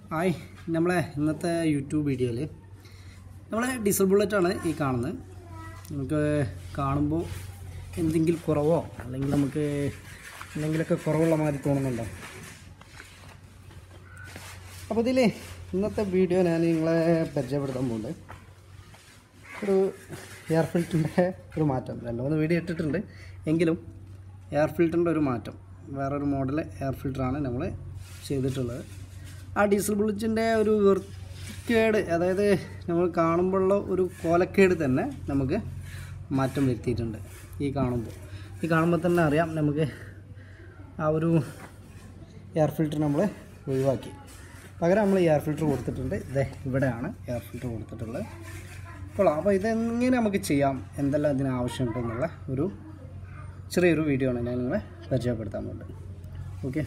hi നമ്മളെ ഇന്നത്തെ YouTube വീഡിയോയിൽ നമ്മളെ ഡീസൽ ബുള്ളറ്റാണ് ഈ കാണുന്നത് നമുക്ക് കാണുമ്പോൾ എന്തെങ്കിലും കുറവോ അല്ലെങ്കിൽ നമുക്ക് എന്തെങ്കിലുമൊക്കെ കുറവുള്ള മാതിരി തോന്നുന്നുണ്ടോ അപ്പോൾ ഇതിൽ ഇന്നത്തെ വീഡിയോ ഞാൻ നിങ്ങളെ പരിചയപ്പെടുത്താൻ പോകുന്നത് ഒരു എയർ ഫിൽറ്ററിൻ്റെ ഒരു മാറ്റം രണ്ട് മൂന്ന് വീഡിയോ ഇട്ടിട്ടുണ്ട് എങ്കിലും എയർ ഫിൽറ്ററിൻ്റെ ഒരു മാറ്റം വേറൊരു മോഡൽ എയർ ഫിൽറ്ററാണ് നമ്മൾ ചെയ്തിട്ടുള്ളത് ആ ഡീസൽ ബുള്ളറ്റിൻ്റെ ഒരു വൃത്തികേട് അതായത് നമ്മൾ കാണുമ്പോഴുള്ള ഒരു കോലക്കേട് തന്നെ നമുക്ക് മാറ്റം വരുത്തിയിട്ടുണ്ട് ഈ കാണുമ്പോൾ ഈ കാണുമ്പോൾ തന്നെ അറിയാം നമുക്ക് ആ ഒരു എയർ ഫിൽറ്റർ നമ്മൾ ഒഴിവാക്കി പകരം നമ്മൾ എയർ ഫിൽറ്റർ കൊടുത്തിട്ടുണ്ട് ഇതേ ഇവിടെയാണ് എയർ ഫിൽറ്റർ കൊടുത്തിട്ടുള്ളത് അപ്പോൾ അപ്പോൾ ഇതെങ്ങനെ നമുക്ക് ചെയ്യാം എന്തെല്ലാം ഇതിന് ആവശ്യമുണ്ടെന്നുള്ള ഒരു ചെറിയൊരു വീഡിയോ ആണ് ഞാൻ നിങ്ങളെ പരിചയപ്പെടുത്താൻ പോകുന്നത് ഓക്കെ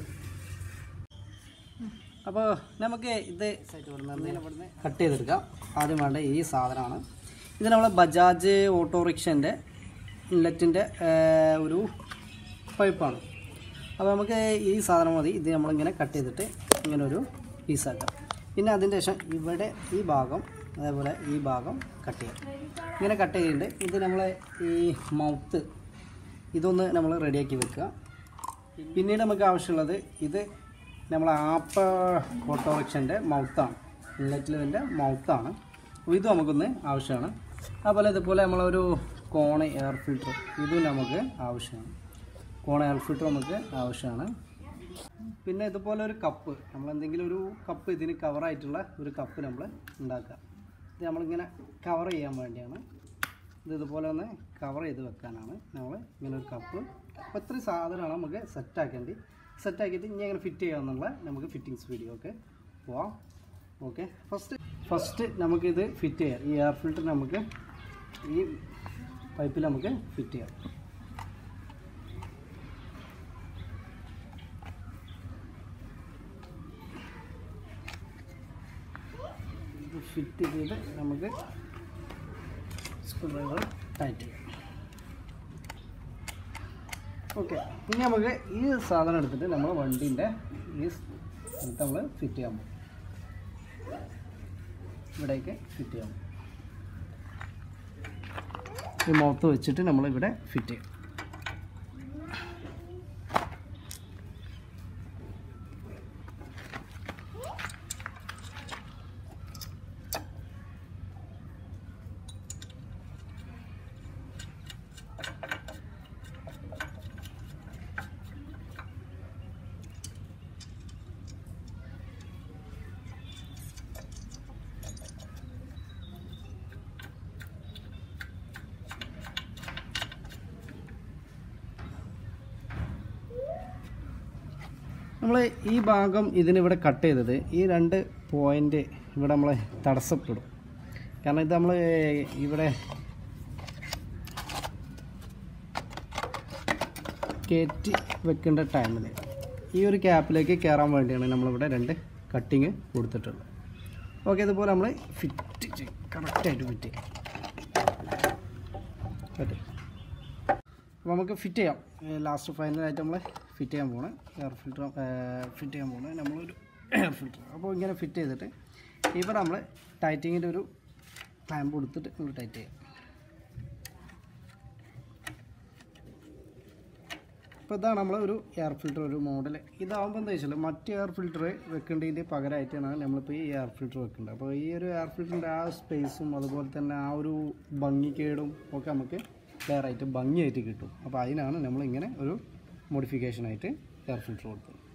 അപ്പോൾ നമുക്ക് ഇത് കട്ട് ചെയ്തെടുക്കാം ആദ്യം വേണ്ട ഈ സാധനമാണ് ഇത് നമ്മളെ ബജാജ് ഓട്ടോറിക്ഷൻ്റെ ഇൻലറ്റിൻ്റെ ഒരു പൈപ്പാണ് അപ്പോൾ നമുക്ക് ഈ സാധനം മതി ഇത് നമ്മളിങ്ങനെ കട്ട് ചെയ്തിട്ട് ഇങ്ങനെ ഒരു പീസാക്കാം പിന്നെ അതിൻ്റെ ശേഷം ഇവിടെ ഈ ഭാഗം അതേപോലെ ഈ ഭാഗം കട്ട് ചെയ്യാം ഇങ്ങനെ കട്ട് ചെയ്തിട്ടുണ്ട് ഇത് നമ്മളെ ഈ മൗത്ത് ഇതൊന്ന് നമ്മൾ റെഡിയാക്കി വെക്കുക പിന്നീട് നമുക്ക് ആവശ്യമുള്ളത് ഇത് നമ്മൾ ആപ്പ ഓട്ടോറിക്ഷൻ്റെ മൗത്താണ് ഇൻലെറ്റിൽ ഇതിൻ്റെ മൗത്താണ് അപ്പോൾ ഇത് നമുക്കൊന്ന് ആവശ്യമാണ് അതുപോലെ ഇതുപോലെ നമ്മളൊരു കോൺ എയർ ഫിൽറ്റർ ഇതും നമുക്ക് ആവശ്യമാണ് കോൺ എയർ ഫിൽറ്റർ നമുക്ക് ആവശ്യമാണ് പിന്നെ ഇതുപോലെ ഒരു കപ്പ് നമ്മൾ എന്തെങ്കിലും ഒരു കപ്പ് ഇതിന് കവറായിട്ടുള്ള ഒരു കപ്പ് നമ്മൾ ഉണ്ടാക്കുക ഇത് നമ്മളിങ്ങനെ കവർ ചെയ്യാൻ വേണ്ടിയാണ് ഇത് ഇതുപോലെ ഒന്ന് കവർ ചെയ്ത് വെക്കാനാണ് നമ്മൾ ഇങ്ങനെ ഒരു കപ്പ് അപ്പോൾ ഇത്രയും സാധനമാണ് നമുക്ക് സെറ്റാക്കേണ്ടി സെറ്റാക്കിയിട്ട് ഇനി എങ്ങനെ ഫിറ്റ് ചെയ്യാമെന്നുള്ള നമുക്ക് ഫിറ്റിങ്സ് വീഡിയോ ഒക്കെ പോവാം ഓക്കെ ഫസ്റ്റ് ഫസ്റ്റ് നമുക്കിത് ഫിറ്റ് ചെയ്യാം ഈ എയർ ഫിൽറ്റർ നമുക്ക് ഈ പൈപ്പിൽ നമുക്ക് ഫിറ്റ് ചെയ്യാം ഇത് ഫിറ്റ് ചെയ്ത് നമുക്ക് സ്ക്രൂ ഡ്രൈവർ ടൈറ്റ് ചെയ്യാം ഓക്കെ ഇനി നമുക്ക് ഈ സാധനം എടുത്തിട്ട് നമ്മൾ വണ്ടീൻ്റെ ഈ സ്ഥലത്ത് നമ്മൾ ഫിറ്റ് ചെയ്യാൻ പോകും ഇവിടേക്ക് ഫിറ്റ് ചെയ്യാൻ പോകും ഈ മൗത്ത് വെച്ചിട്ട് നമ്മൾ ഇവിടെ ഫിറ്റ് ചെയ്യും നമ്മൾ ഈ ഭാഗം ഇതിനിവിടെ കട്ട് ചെയ്തത് ഈ രണ്ട് പോയിൻ്റ് ഇവിടെ നമ്മൾ തടസ്സപ്പെടും കാരണം ഇത് നമ്മൾ ഇവിടെ കയറ്റി വെക്കേണ്ട ടൈമിൽ ഈ ഒരു ക്യാപ്പിലേക്ക് കയറാൻ വേണ്ടിയാണ് നമ്മളിവിടെ രണ്ട് കട്ടിങ് കൊടുത്തിട്ടുള്ളത് ഓക്കെ ഇതുപോലെ നമ്മൾ ഫിറ്റ് ചെയ്യും കറക്റ്റായിട്ട് ഫിറ്റ് ചെയ്യും പറ്റും അപ്പോൾ നമുക്ക് ഫിറ്റ് ചെയ്യാം ലാസ്റ്റ് ഫൈനലായിട്ട് നമ്മൾ ഫിറ്റ് ചെയ്യാൻ പോകണം എയർ ഫിൽറ്റർ ഫിറ്റ് ചെയ്യാൻ പോകണം നമ്മളൊരു എയർ ഫിൽറ്റർ അപ്പോൾ ഇങ്ങനെ ഫിറ്റ് ചെയ്തിട്ട് ഇവിടെ നമ്മൾ ടൈറ്റിങ്ങിൻ്റെ ഒരു ക്ലാമ്പ് കൊടുത്തിട്ട് നമ്മൾ ടൈറ്റ് ചെയ്യാം അപ്പോൾ ഇതാണ് നമ്മൾ ഒരു എയർ ഫിൽറ്റർ ഒരു മോഡൽ ഇതാകുമ്പോൾ എന്താ വെച്ചാൽ മറ്റ് എയർ ഫിൽറ്റർ വെക്കേണ്ടതിൻ്റെ പകരമായിട്ടാണ് നമ്മളിപ്പോൾ ഈ എയർ ഫിൽറ്റർ വെക്കേണ്ടത് അപ്പോൾ ഈ ഒരു എയർ ഫിൽറ്ററിൻ്റെ ആ സ്പേസും അതുപോലെ തന്നെ ആ ഒരു ഭംഗിക്കേടും ഒക്കെ നമുക്ക് ക്ലിയർ ആയിട്ട് ഭംഗിയായിട്ട് കിട്ടും അപ്പോൾ അതിനാണ് നമ്മളിങ്ങനെ ഒരു മോഡിഫിക്കേഷനായിട്ട് എയർ ഫിൽറ്റർ കൊടുത്തത്